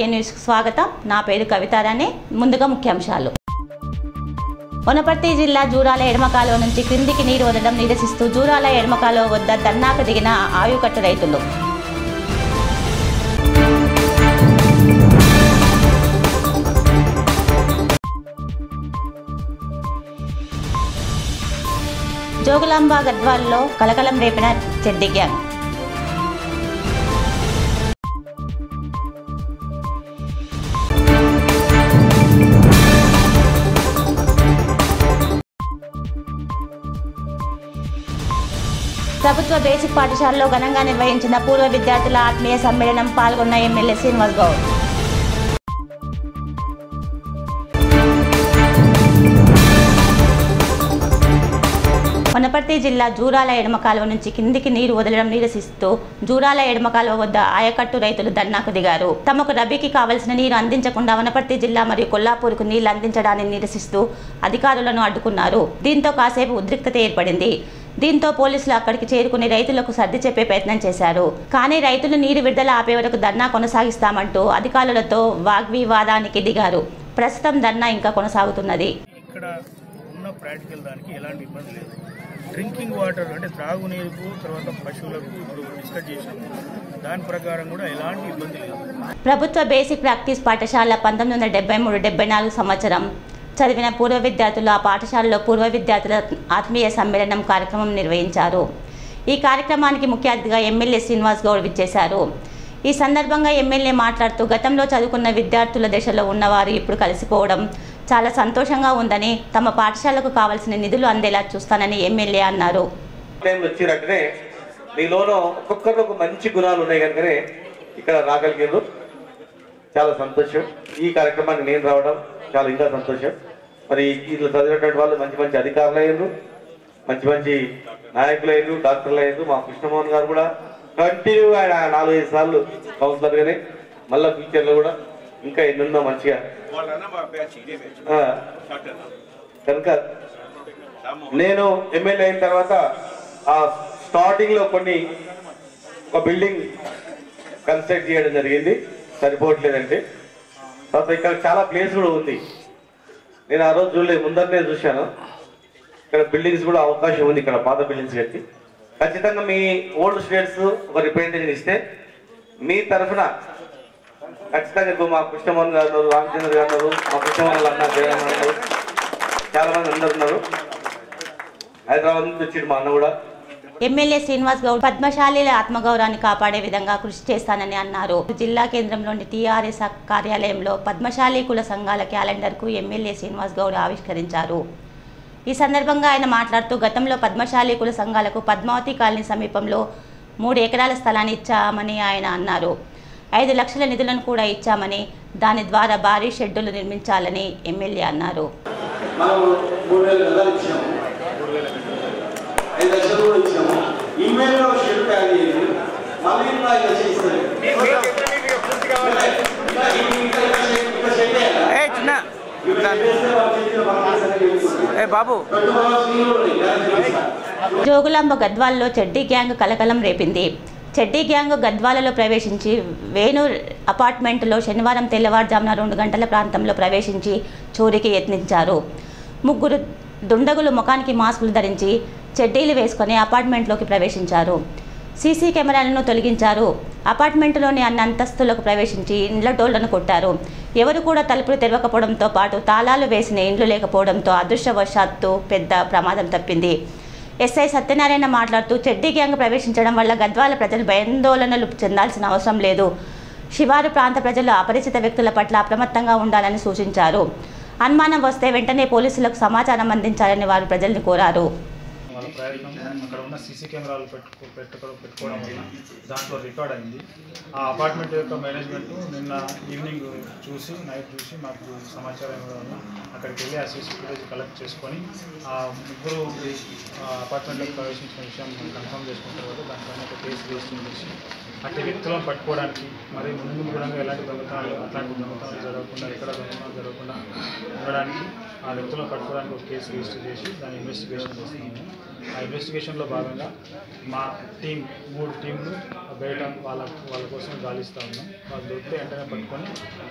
RK న్యూస్కి స్వాగతం నా పేరు కవితారాణి ముందుగా ముఖ్యాంశాలు వనపర్తి జిల్లా జూరాల ఎడమకాలువ నుంచి క్రిందికి నీరు వదలడం నిరసిస్తూ జూరాల ఎడమకాలువ వద్ద ధర్నాకు దిగిన ఆయుకట్టు రైతులు జోగులాంబ గద్వాల్లో కలకలం రేపిన చెడ్డి గ్యాంగ్ ప్రభుత్వ బేసిక్ పాఠశాలలో ఘనంగా నిర్వహించిన పూర్వ విద్యార్థుల ఆత్మీయ సమ్మేళనం పాల్గొన్న ఎమ్మెల్యే శ్రీనివాస్ గౌడ్ వనపర్తి జిల్లా జూరాల ఎడమ కాలువ నుంచి కిందికి నీరు వదలడం నిరసిస్తూ జూరాల ఎడమ కాలువ వద్ద ఆయకట్టు రైతులు ధర్నాకు దిగారు తమకు రబీకి కావలసిన నీరు అందించకుండా వనపర్తి జిల్లా మరియు కొల్లాపూర్కు నీళ్లు అందించడాన్ని నిరసిస్తూ అధికారులను అడ్డుకున్నారు దీంతో కాసేపు ఉద్రిక్తత ఏర్పడింది దీంతో పోలీసులు అక్కడికి చేరుకుని రైతులకు సర్ది చెప్పే ప్రయత్నం చేశారు కానీ రైతులు నీరు విడుదల ఆపే వరకు ధర్నా కొనసాగిస్తామంటూ అధికారులతో వాగ్వివాదానికి దిగారు ప్రస్తుతం ధర్నా ఇంకా కొనసాగుతున్నది ఇక్కడ ఉన్న ప్రాక్టికల్ దానికి ఎలాంటి ఇబ్బంది లేదు డ్రింకింగ్ వాటర్ అంటే త్రాగునీరుకు తర్వాత పశువులకు ఇప్పుడు డిస్కస్ చేసినాము దాని ప్రకారం కూడా ఎలాంటి ఇబ్బంది లేదు ప్రభుత్వ బేసిక్ ప్రాక్టీస్ పాఠశాల పంతొమ్మిది వందల డెబ్బై మూడు డెబ్బై నాలుగు సంవత్సరం చదివిన పూర్వ విద్యార్థులు ఆ పాఠశాలలో పూర్వ విద్యార్థుల ఆత్మీయ సమ్మేళనం కార్యక్రమం నిర్వహించారు ఈ కార్యక్రమానికి ముఖ్య అతిథిగా ఎమ్మెల్యే శ్రీనివాస్ గౌడ్ విచ్చేశారు ఈ సందర్భంగా ఎమ్మెల్యే మాట్లాడుతూ గతంలో చదువుకున్న విద్యార్థుల దశలో ఉన్నవారు ఇప్పుడు కలిసిపోవడం చాలా సంతోషంగా ఉందని తమ పాఠశాలకు కావాల్సిన నిధులు అందేలా చూస్తానని ఎమ్మెల్యే అన్నారు టైంలో వచ్చినట్టునే మీలోనూ ఒక్కొక్కరిలో ఒక మంచి గుణాలు ఉన్నాయి కనుకనే ఇక్కడ రాగలిగారు చాలా సంతోషం ఈ కార్యక్రమానికి నేను రావడం చాలా ఇంకా సంతోషం మరి ఇందులో చదివినటువంటి వాళ్ళు మంచి మంచి అధికారులు అయ్యారు మంచి మంచి నాయకులు అయ్యారు డాక్టర్లు అయ్యారు మా కృష్ణమోహన్ గారు కూడా కంటిన్యూ ఆయన నాలుగైదు సార్లు కౌన్సిలర్ గానే మళ్ళీ ఫ్యూచర్లో కూడా ఇంకా ఎన్నెన్నో మంచిగా ఆ, కనుక నేను ఎమ్మెల్యే అయిన తర్వాత ఆ స్టార్టింగ్ లో కొన్ని ఒక బిల్డింగ్ కన్స్ట్రక్ట్ చేయడం జరిగింది సరిపోవట్లేదంటే తర్వాత ఇక్కడ చాలా ప్లేస్ కూడా ఉంది నేను ఆ రోజు చూడలేదు ముందరనే చూశాను ఇక్కడ బిల్డింగ్స్ కూడా అవకాశం ఉంది ఇక్కడ పాత బిల్డింగ్స్ కట్టి ఖచ్చితంగా మీ ఓల్డ్ స్టేట్స్ ఒక రిప్రజెంటేషన్ ఇస్తే మీ తరఫున ఖచ్చితంగా ఇప్పుడు మా కృష్ణమోహన్ గారు ఉన్నారు, రామచంద్ర గారు ఉన్నారు, మా కృష్ణమోహన్ గారు అన్న జయరామన్ ఉన్నారు చాలా మంది అందరు ఉన్నారు హైదరాబాద్ నుంచి వచ్చిండు మా అన్న కూడా ఎమ్మెల్యే శ్రీనివాస్ గౌడ్ పద్మశాలీల ఆత్మగౌరవాన్ని కాపాడే విధంగా కృషి చేస్తానని అన్నారు జిల్లా కేంద్రంలోని టీఆర్ఎస్ కార్యాలయంలో పద్మశాలి కుల సంఘాల క్యాలెండర్కు ఎమ్మెల్యే శ్రీనివాస్ గౌడ్ ఆవిష్కరించారు ఈ సందర్భంగా ఆయన మాట్లాడుతూ గతంలో పద్మశాలి కుల సంఘాలకు పద్మావతి కాలనీ సమీపంలో మూడు ఎకరాల స్థలాన్ని ఇచ్చామని ఆయన అన్నారు ఐదు లక్షల నిధులను కూడా ఇచ్చామని దాని ద్వారా భారీ షెడ్డులు నిర్మించాలని ఎమ్మెల్యే అన్నారు మనం మూడు వేల గదాలు ఇచ్చాము ఐదు లక్షలు కూడా ఇచ్చాము ఈమెయిల్లో షెడ్ ప్యాక్ చేయండి మళ్ళీ ఇంకా ఐదు లక్షలు ఇస్తారు ఇంకా ఇంకా ఇంకా షెడ్- ఇంకా షెడ్ వేయాలా? ఏ చిన్న ఇంకా షెడ్ వేస్తే వాళ్ళు చేసిన పనులు అసలు తెలుస్తుంది. ఏ బాబు పెట్టుకోవాల్సిన నీళ్ళు ఉన్నాయి, గ్యారెంటీ ఇస్తా. జోగులాంబ గద్వాల్లో చెడ్డీ గ్యాంగ్ కలకలం రేపింది చెడ్డీ గ్యాంగ్ గద్వాలలో ప్రవేశించి వేణు అపార్ట్మెంట్లో శనివారం తెల్లవారుజామున రెండు గంటల ప్రాంతంలో ప్రవేశించి చోరీకి యత్నించారు ముగ్గురు దుండగులు ముఖానికి మాస్కులు ధరించి చెడ్డీలు వేసుకొని అపార్ట్మెంట్లోకి ప్రవేశించారు సీసీ కెమెరాలను తొలగించారు అపార్ట్మెంటులోని అన్ని అంతస్తులకు ప్రవేశించి ఇండ్ల డోళ్లను కొట్టారు ఎవరు కూడా తలుపులు తెరవకపోవడంతో పాటు తాళాలు వేసిన ఇండ్లు లేకపోవడంతో అదృష్టవశాత్తు పెద్ద ప్రమాదం తప్పింది ఎస్ఐ సత్యనారాయణ మాట్లాడుతూ చెడ్డీ గ్యాంగ్ ప్రవేశించడం వల్ల గద్వాల ప్రజలు భయాందోళనలు చెందాల్సిన అవసరం లేదు శివారు ప్రాంత ప్రజలు అపరిచిత వ్యక్తుల పట్ల అప్రమత్తంగా ఉండాలని సూచించారు అనుమానం వస్తే వెంటనే పోలీసులకు సమాచారం అందించాలని వారు ప్రజల్ని కోరారు వాళ్ళ ప్రయత్నం అక్కడ ఉన్న సీసీ కెమెరాలు పెట్టుకో పెట్టుకో పెట్టుకోవడం వల్ల దాంట్లో రికార్డ్ అయింది ఆ అపార్ట్మెంట్ యొక్క మేనేజ్మెంట్ నిన్న ఈవినింగ్ చూసి నైట్ చూసి మాకు సమాచారం ఇవ్వడం వల్ల అక్కడికి వెళ్ళి ఆ సీసీ ఫుటేజ్ కలెక్ట్ చేసుకొని ఆ ముగ్గురు ఆ అపార్ట్మెంట్లోకి ప్రవేశించిన విషయం కన్ఫర్మ్ చేసుకున్న తర్వాత దానిపైన ఒక కేసు రిజిస్టర్ చేసి అట్టి వ్యక్తులను పట్టుకోవడానికి మరి ముందు కూడా ఎలాంటి దొంగతనాలు అట్లాంటి దొంగతనాలు జరగకుండా ఎక్కడ దొంగతనాలు జరగకుండా ఉండడానికి ఆ వ్యక్తులను పట్టుకోవడానికి ఒక కేసు రిజిస్టర్ చేసి దాని ఇన్వెస్టిగేషన్ చేస్తున్నాము ఆ ఇన్వెస్టిగేషన్లో భాగంగా మా టీం మూడు టీంలు బయట వాళ్ళ వాళ్ళ కోసం గాలిస్తూ ఉన్నాం వాళ్ళు దొరికితే వెంటనే పట్టుకొని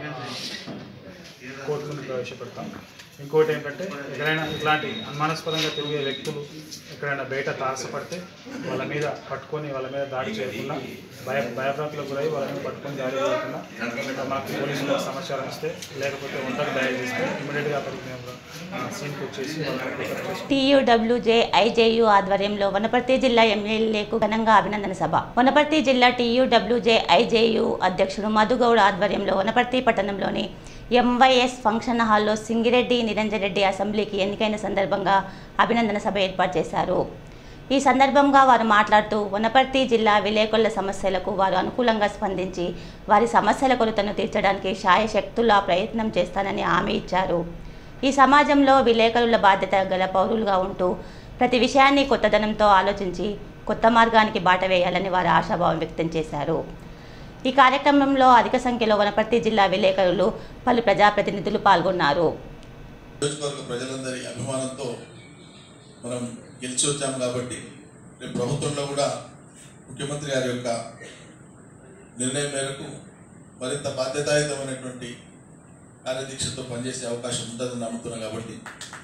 కోర్టు ముందు ప్రవేశపెడతాం ఇంకోటి ఏంటంటే ఎక్కడైనా ఇట్లాంటి అనుమానాస్పదంగా తిరిగే వ్యక్తులు ఎక్కడైనా బయట తారసపడితే వాళ్ళ మీద పట్టుకొని వాళ్ళ మీద దాడి చేయకుండా భయ భయభ్రాంతులకు గురై వాళ్ళని పట్టుకొని దాడి చేయకుండా మాకు పోలీసులకు సమాచారం ఇస్తే లేకపోతే ఒంటరి దయ చేస్తే ఇమీడియట్గా అక్కడికి మేము సీన్కి వచ్చేసి వాళ్ళని పికప్ చేసి టీయూడబ్ల్యూజే ఐజేయు ఆధ్వర్యంలో వనపర్తి జిల్లా ఎమ్మెల్యేకు ఘనంగా అభినందన సభ వనపర్తి జిల్లా టీయూడబ్ల్యూజే ఐజేయు అధ్యక్షుడు మధుగౌడ్ ఆధ్వర్యంలో వనపర్తి పట్టణంలోని ఎంవైఎస్ ఫంక్షన్ హాల్లో సింగిరెడ్డి నిరంజన్ రెడ్డి అసెంబ్లీకి ఎన్నికైన సందర్భంగా అభినందన సభ ఏర్పాటు చేశారు ఈ సందర్భంగా వారు మాట్లాడుతూ వనపర్తి జిల్లా విలేకరుల సమస్యలకు వారు అనుకూలంగా స్పందించి వారి సమస్యల కొరతను తీర్చడానికి శాయశక్తులా ప్రయత్నం చేస్తానని హామీ ఇచ్చారు ఈ సమాజంలో విలేకరుల బాధ్యత గల పౌరులుగా ఉంటూ ప్రతి విషయాన్ని కొత్తదనంతో ఆలోచించి కొత్త మార్గానికి బాట వేయాలని వారు ఆశాభావం వ్యక్తం చేశారు ఈ కార్యక్రమంలో అధిక సంఖ్యలో వనపర్తి జిల్లా విలేకరులు పలు ప్రజాప్రతినిధులు పాల్గొన్నారు నియోజకవర్గ ప్రజలందరి అభిమానంతో మనం గెలిచి వచ్చాం కాబట్టి రేపు ప్రభుత్వంలో కూడా ముఖ్యమంత్రి గారి యొక్క నిర్ణయం మేరకు మరింత బాధ్యతాయుతమైనటువంటి కార్యదీక్షతో పనిచేసే అవకాశం ఉంటుందని నమ్ముతున్నాం కాబట్టి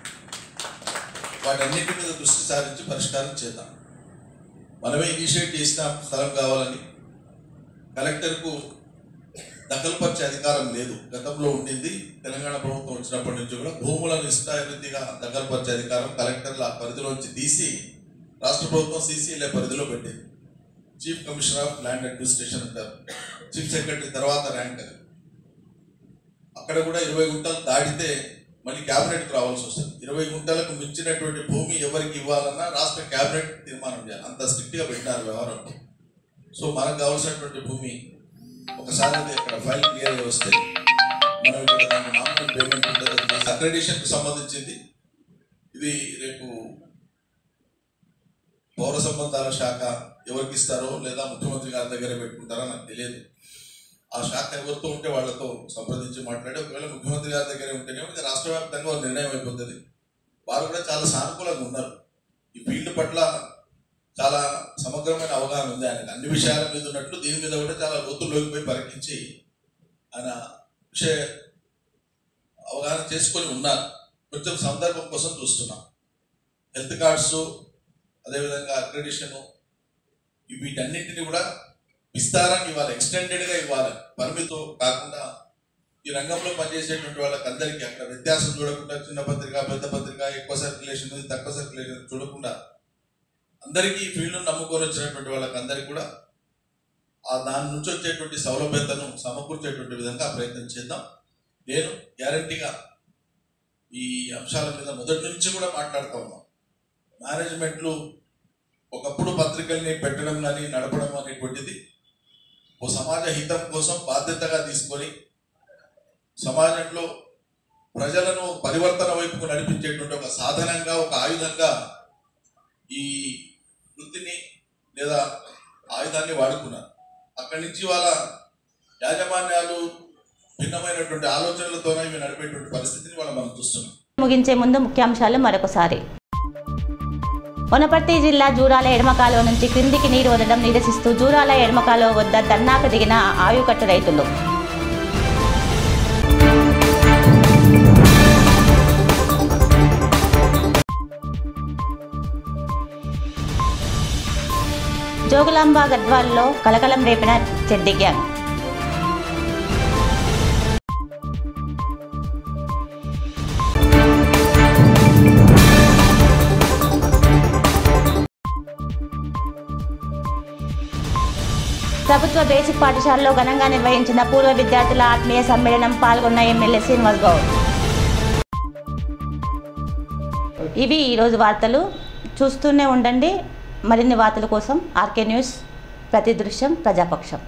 వాటన్నిటి మీద దృష్టి సారించి పరిష్కారం చేద్దాం మనమే ఇనిషియేట్ చేసిన స్థలం కావాలని కలెక్టర్కు దఖలుపరిచే అధికారం లేదు గతంలో ఉండింది తెలంగాణ ప్రభుత్వం వచ్చినప్పటి నుంచి కూడా భూములను ఇష్టాభివృద్ధిగా దఖలుపరిచే అధికారం కలెక్టర్ల పరిధిలోంచి తీసి రాష్ట్ర ప్రభుత్వం సీసీఎల్ఏ పరిధిలో పెట్టింది chief commissioner of land administration అంటారు చీఫ్ సెక్రటరీ తర్వాత ర్యాంక్ అది అక్కడ కూడా ఇరవై గుంటలు దాటితే మళ్ళీ క్యాబినెట్కి రావాల్సి వస్తుంది ఇరవై గుంటలకు మించినటువంటి భూమి ఎవరికి ఇవ్వాలన్నా రాష్ట్ర క్యాబినెట్ తీర్మానం చేయాలి అంత స్ట్రిక్ట్గా పెట్టినారు వ్యవహారం సో మనకు కావాల్సినటువంటి భూమి ఒకసారి అది ఇక్కడ ఫైల్ క్లియర్ అయ్యి వస్తే మనం ఇక్కడ దానికి నామినల్ పేమెంట్ ఉంటుంది అక్రెడిషన్ కి సంబంధించింది ఇది రేపు పౌర సంబంధాల శాఖ ఎవరికి ఇస్తారో లేదా ముఖ్యమంత్రి గారి దగ్గర పెట్టుకుంటారో నాకు తెలియదు ఆ శాఖ ఎవరితో ఉంటే వాళ్ళతో సంప్రదించి మాట్లాడి ఒకవేళ ముఖ్యమంత్రి గారి దగ్గర ఉంటేనే ఇది రాష్ట్ర వ్యాప్తంగా ఒక నిర్ణయం అయిపోతుంది వారు కూడా చాలా సానుకూలంగా ఉన్నారు ఈ ఫీల్డ్ పట్ల చాలా సమగ్రమైన అవగాహన ఉంది ఆయనకు అన్ని విషయాల మీద ఉన్నట్లు దీని మీద కూడా చాలా లోతుల్లోకి పోయి పరికించి ఆయన విషయ అవగాహన చేసుకొని ఉన్నారు కొంచెం సందర్భం కోసం చూస్తున్నాం హెల్త్ కార్డ్స్ అదేవిధంగా అక్రెడిషన్ వీటన్నింటినీ కూడా విస్తారాన్ని ఇవ్వాలి ఎక్స్టెండెడ్గా ఇవ్వాలి పరిమితో కాకుండా ఈ రంగంలో పనిచేసేటువంటి వాళ్ళకి అందరికీ అక్కడ వ్యత్యాసం చూడకుండా చిన్న పత్రిక పెద్ద పత్రిక ఎక్కువ సర్క్యులేషన్ ఉంది తక్కువ సర్క్యులేషన్ చూడకుండా అందరికీ ఈ ఫీల్డ్ను నమ్ముకొని వచ్చినటువంటి వాళ్ళకి అందరికీ కూడా ఆ దాని నుంచి వచ్చేటువంటి సౌలభ్యతను సమకూర్చేటువంటి విధంగా ప్రయత్నం చేద్దాం నేను గ్యారంటీగా ఈ అంశాల మీద మొదటి నుంచి కూడా మాట్లాడుతూ ఉన్నాం మేనేజ్మెంట్లు ఒకప్పుడు పత్రికల్ని పెట్టడం కానీ నడపడం అనేటువంటిది ఓ సమాజ హితం కోసం బాధ్యతగా తీసుకొని సమాజంలో ప్రజలను పరివర్తన వైపుకు నడిపించేటువంటి ఒక సాధనంగా ఒక ఆయుధంగా ఈ వృత్తిని లేదా ఆయుధాన్ని వాడుకున్నారు అక్కడి నుంచి వాళ్ళ యాజమాన్యాలు భిన్నమైనటువంటి ఆలోచనలతోనే ఇవి నడిపేటువంటి పరిస్థితిని వాళ్ళ మనం చూస్తున్నాం ముగించే ముందు ముఖ్యాంశాలు మరొకసారి వనపర్తి జిల్లా జూరాల ఎడమకాలువ నుంచి క్రిందికి నీరు వదలడం నిరసిస్తూ జూరాల ఎడమకాలువ వద్ద ధర్నాకు దిగిన ఆయుకట్టు రైతులు జోగులాంబ గద్వాల్లో కలకలం రేపిన చెడ్డి గ్యాంగ్ ప్రభుత్వ బేసిక్ పాఠశాలలో ఘనంగా నిర్వహించిన పూర్వ విద్యార్థుల ఆత్మీయ సమ్మేళనం పాల్గొన్న ఎమ్మెల్యే శ్రీనివాస్ గౌడ్ ఇవి ఈరోజు వార్తలు చూస్తూనే ఉండండి మరిన్ని వార్తల కోసం ఆర్కే న్యూస్ ప్రతి దృశ్యం ప్రజాపక్షం